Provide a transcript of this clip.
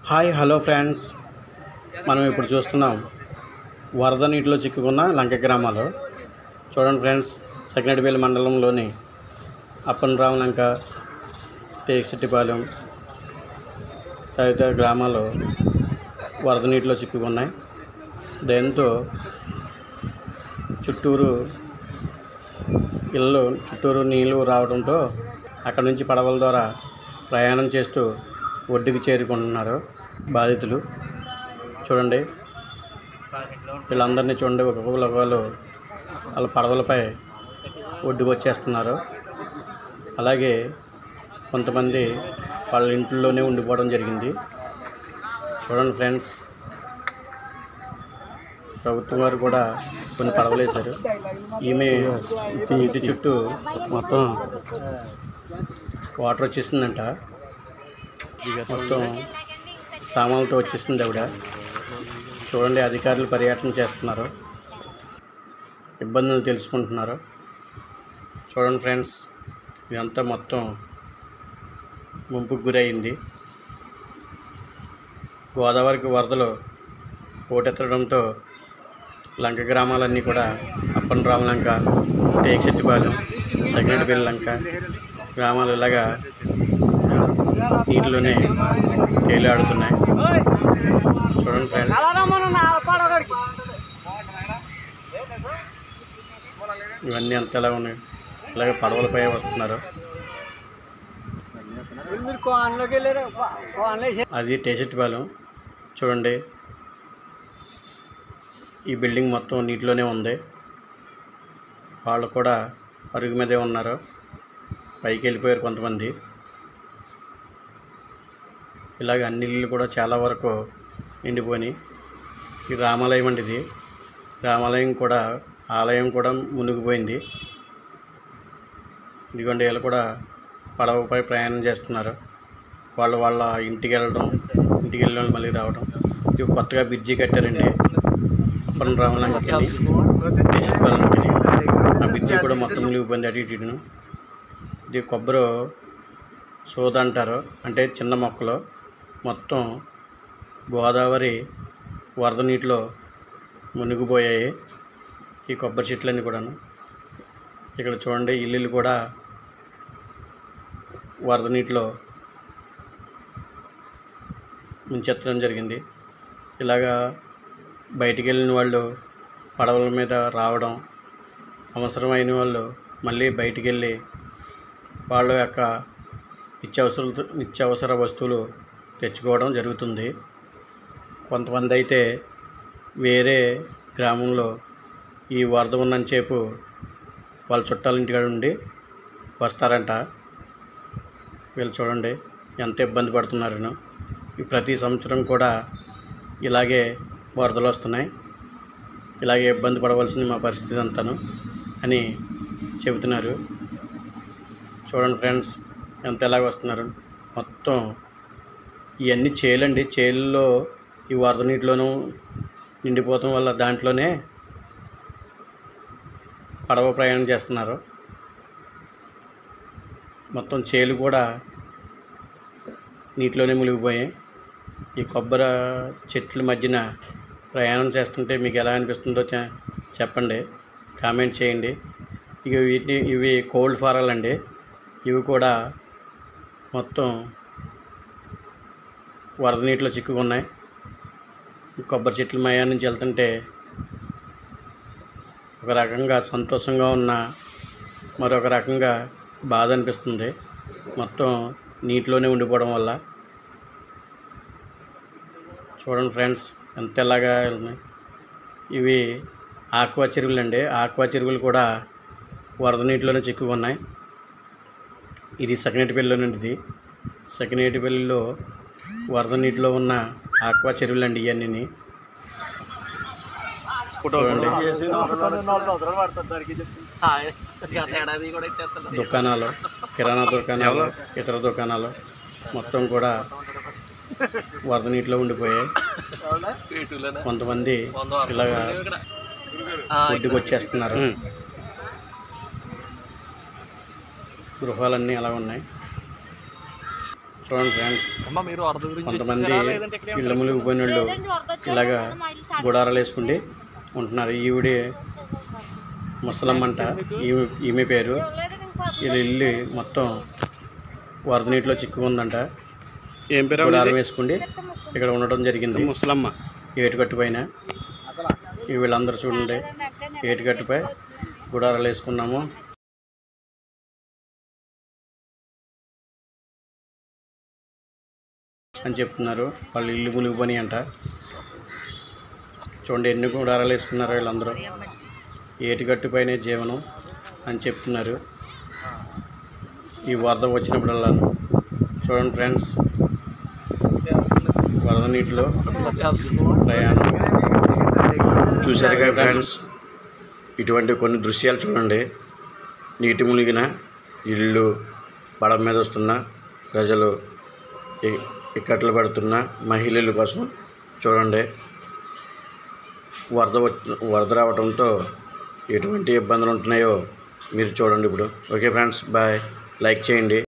Hi hello friends మనం ఇప్పుడు చూస్తున్నాం వరద నీటిలో చిక్కుకున్న లంక గ్రామాలు చూడండి ఫ్రెండ్స్ సకినటిపల్లి మండలంలోని అప్పనరామ లంక తేక్సిట్టిపాలెం తదితర గ్రామాలు వరద నీటిలో చిక్కుకున్నాయి దీంతో చుట్టూరు ఇళ్ళు చుట్టూరు నీళ్ళు రావడంతో అక్కడ నుంచి పడవల ద్వారా ప్రయాణం చేస్తూ ఒడ్డుకి చేరుకుంటున్నారు బాధితులు చూడండి వీళ్ళందరినీ చూడండి ఒక్కొక్కరు ఒకళ్ళు వాళ్ళ పడవలపై ఒడ్డుకు వచ్చేస్తున్నారు అలాగే కొంతమంది వాళ్ళ ఇంట్లోనే ఉండిపోవడం జరిగింది చూడండి ఫ్రెండ్స్ ప్రభుత్వం వారు కూడా కొన్ని పడవలు వేశారు ఈమె ఇంటి చుట్టూ మొత్తం వాటర్ వచ్చేసిందంట మొత్తం సామాన్లతో వచ్చేసింది ఆవిడ చూడండి అధికారులు పర్యటన చేస్తున్నారు ఇబ్బందులు తెలుసుకుంటున్నారు చూడండి ఫ్రెండ్స్ ఇదంతా మొత్తం ముంపుకు గురైంది గోదావరికి వరదలు పోటెత్తడంతో లంక గ్రామాలన్నీ కూడా అప్పనరామ లంక టేక్సెట్టిపాలెం సగినటిపల్లి లంక గ్రామాలు ఇలాగా నీటిలోనే తేలియాడుతున్నాయి చూడండి ఫ్రెండ్స్ ఇవన్నీ అంత ఎలా ఉన్నాయి ఇలాగే పడవలపై వస్తున్నారు అది టేసెట్టిపాలెం చూడండి ఈ బిల్డింగ్ మొత్తం నీటిలోనే ఉంది వాళ్ళు కూడా అరుగు మీదే ఉన్నారు పైకి వెళ్ళిపోయారు కొంతమంది ఇలాగ అన్ని ఇళ్ళు కూడా చాలా వరకు నిండిపోయినాయి ఈ రామాలయం అండి ఇది రామాలయం కూడా ఆలయం కూడా మునిగిపోయింది ఇదిగోండి వీళ్ళు కూడా పడవపై ప్రయాణం చేస్తున్నారు వాళ్ళు వాళ్ళ ఇంటికి వెళ్ళడం ఇంటికి వెళ్ళిన వాళ్ళు మళ్ళీ రావడం ఇది కొత్తగా బ్రిడ్జి కట్టారండి అప్పరం రామలంకి ఆ బ్రిడ్జి కూడా మొత్తం మునిగిపోయింది అటు ఇటు ఇటును. ఇది కొబ్బరి సోద అంటారు అంటే చిన్న మొక్కలు మొత్తం గోదావరి వరద నీటిలో మునిగిపోయాయి ఈ కొబ్బరి చెట్లన్నీ కూడాను ఇక్కడ చూడండి ఇల్లులు కూడా వరద నీటిలో ముంచెత్తడం జరిగింది ఇలాగా బయటికి వెళ్ళిన వాళ్ళు పడవల మీద రావడం అవసరమైన వాళ్ళు మళ్ళీ బయటికి వెళ్ళి వాళ్ళ యొక్క నిత్యావసర నిత్యావసర వస్తువులు తెచ్చుకోవడం జరుగుతుంది కొంతమంది అయితే వేరే గ్రామంలో ఈ వరద ఉన్నంతసేపు వాళ్ళ చుట్టాల ఇంటికాడ ఉండి వస్తారంట వీళ్ళు చూడండి ఎంత ఇబ్బంది పడుతున్నారను ఈ ప్రతి సంవత్సరం కూడా ఇలాగే వరదలు వస్తున్నాయి ఇలాగే ఇబ్బంది పడవలసింది మా పరిస్థితి అంతాను అని చెబుతున్నారు చూడండి ఫ్రెండ్స్ ఎంత ఎలాగ వస్తున్నారు మొత్తం ఇవన్నీ చేలండి చేలులో ఈ వరద నీటిలోనూ నిండిపోవటం వల్ల దాంట్లోనే పడవ ప్రయాణం చేస్తున్నారు మొత్తం చేలు కూడా నీటిలోనే మునిగిపోయాయి ఈ కొబ్బరి చెట్ల మధ్యన ప్రయాణం చేస్తుంటే మీకు ఎలా అనిపిస్తుందో చె- చెప్పండి కామెంట్ చేయండి ఇక వీటిని ఇవి కోల్డ్ ఫారాలు అండి ఇవి కూడా మొత్తం వరద నీటిలో చిక్కుకున్నాయి ఈ కొబ్బరి చెట్ల మయా నుంచి వెళ్తుంటే ఒక రకంగా సంతోషంగా ఉన్న మరొక రకంగా బాధ అనిపిస్తుంది మొత్తం నీటిలోనే ఉండిపోవడం వల్ల చూడండి ఫ్రెండ్స్ ఎంత ఎలాగా ఉన్నాయి ఇవి ఆక్వా చెరువులు అండి ఆక్వా చెరువులు కూడా వరద నీటిలోనే చిక్కుకున్నాయి ఇది సకినేటిపల్లిలో నుండి సకినేటిపల్లిలో వరద నీటిలో ఉన్న ఆక్వా చెరువులు అండి ఇవన్నీ చూడండి దుకాణాలు కిరాణా దుకాణాలు ఇతర దుకాణాలు మొత్తం కూడా వరద నీటిలో ఉండిపోయాయి కొంతమంది ఇలాగా ఒడ్డుకు వచ్చేస్తున్నారు గృహాలన్నీ అలా ఉన్నాయి చూడండి ఫ్రెండ్స్ అమ్మ మీరు అర్థం గురించి కొంతమంది వచ్చారా? లేదంటే ఇక్కడే ఇళ్ళ మునిగిపోయిన వాళ్ళు ఇలాగా గుడారాలు వేసుకుండి ఉంటున్నారు ఈవిడి ముసలమ్మ అంట ఈమె ఈమె పేరు వీళ్ళ ఇల్లు మొత్తం వరద నీటిలో చిక్కుకుందంట ఏం పేరు గుడారం వేసుకుండి ఇక్కడ ఉండటం జరిగింది ముసలమ్మ ఏటుకట్టు పైన ఈ వీళ్ళందరూ చూడండి ఏటుకట్టుపై గుడారాలు వేసుకున్నాము అని చెప్తున్నారు వాళ్ళు ఇల్లు మునిగిపోయి అంట చూడండి ఎన్ని గుడారాలు వేసుకున్నారు వీళ్ళందరూ ఏటిగట్టు పైనే జీవనం అని చెప్తున్నారు ఈ వరద వచ్చినప్పుడల్లా చూడండి ఫ్రెండ్స్ వరద నీటిలో ప్రయాణం చూశారు కదా ఫ్రెండ్స్ ఇటువంటి కొన్ని దృశ్యాలు చూడండి నీటి మునిగిన ఇల్లు పడవ మీద వస్తున్న ప్రజలు ఇ- ఇక్కట్లు పడుతున్న మహిళల కోసం చూడండి వరద వచ్చి వరద రావడంతో ఎటువంటి ఇబ్బందులు ఉంటున్నాయో మీరు చూడండి ఇప్పుడు ఓకే ఫ్రెండ్స్ బాయ్ లైక్ చేయండి